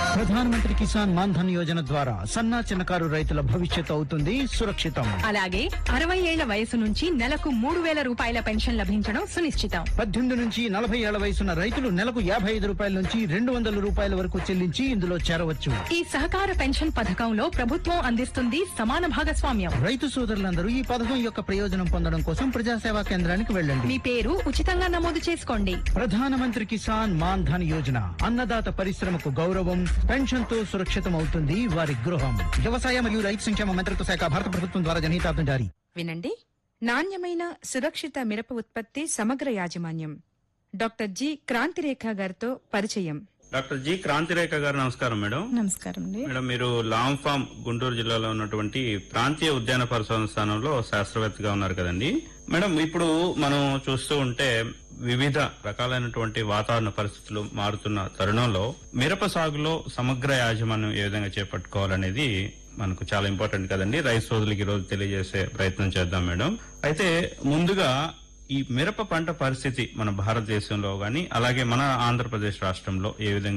ప్రధానమంత్రి కిసాన్ మాన్ ధన్ యోజన ద్వారా సన్నా చిన్నకారు రైతుల భవిష్యత్తు అవుతుంది సురక్షితం అలాగే అరవై ఏళ్ల వయసు నుంచి నెలకు మూడు వేల రూపాయల పెన్షన్ లభించడం సునిశ్చితం పద్దెనిమిది నుంచి నలభై ఏళ్ల వయసున్న రైతులు నెలకు యాభై ఐదు రూపాయల నుంచి రెండు వందల రూపాయల వరకు చెల్లించి ఇందులో చేరవచ్చు ఈ సహకార పెన్షన్ పథకంలో ప్రభుత్వం అందిస్తుంది సమాన భాగస్వామ్యం రైతు సోదరులందరూ ఈ పథకం యొక్క ప్రయోజనం పొందడం కోసం ప్రజాసేవా కేంద్రానికి వెళ్ళండి మీ పేరు ఉచితంగా నమోదు చేసుకోండి ప్రధానమంత్రి కిసాన్ మాన్ ధన్ యోజన అన్నదాత పరిశ్రమకు గౌరవం పెన్షన్ తో సురక్షితం అవుతుంది వారి గృహం వ్యవసాయ మరియు రైతు సంక్షేమ మంత్రిత్వ శాఖ భారత ప్రభుత్వం ద్వారా జనహితార్థం జారీ వినండి నాణ్యమైన సురక్షిత మిరప ఉత్పత్తి సమగ్ర యాజమాన్యం డాక్టర్ జి క్రాంతిరేఖ గారితో పరిచయం డాక్టర్ జి క్రాంతిరేఖ గారు నమస్కారం మేడం నమస్కారం అండి మేడం మీరు లాంగ్ ఫామ్ గుంటూరు జిల్లాలో ఉన్నటువంటి ప్రాంతీయ ఉద్యాన పరిశోధన స్థానంలో శాస్త్రవేత్తగా ఉన్నారు కదండి మేడం ఇప్పుడు మనం చూస్తూ ఉంటే వివిధ రకాలైనటువంటి వాతావరణ పరిస్థితులు మారుతున్న తరుణంలో మిరప సాగులో సమగ్ర యాజమాన్యం ఏ విధంగా చేపట్టుకోవాలనేది మనకు చాలా ఇంపార్టెంట్ కదండి రైతు సోదరులకి ఈ రోజు తెలియజేసే ప్రయత్నం చేద్దాం మేడం అయితే ముందుగా ఈ మిరప పంట పరిస్థితి మన భారతదేశంలో గాని అలాగే మన ఆంధ్రప్రదేశ్ రాష్ట్రంలో ఏ విధంగా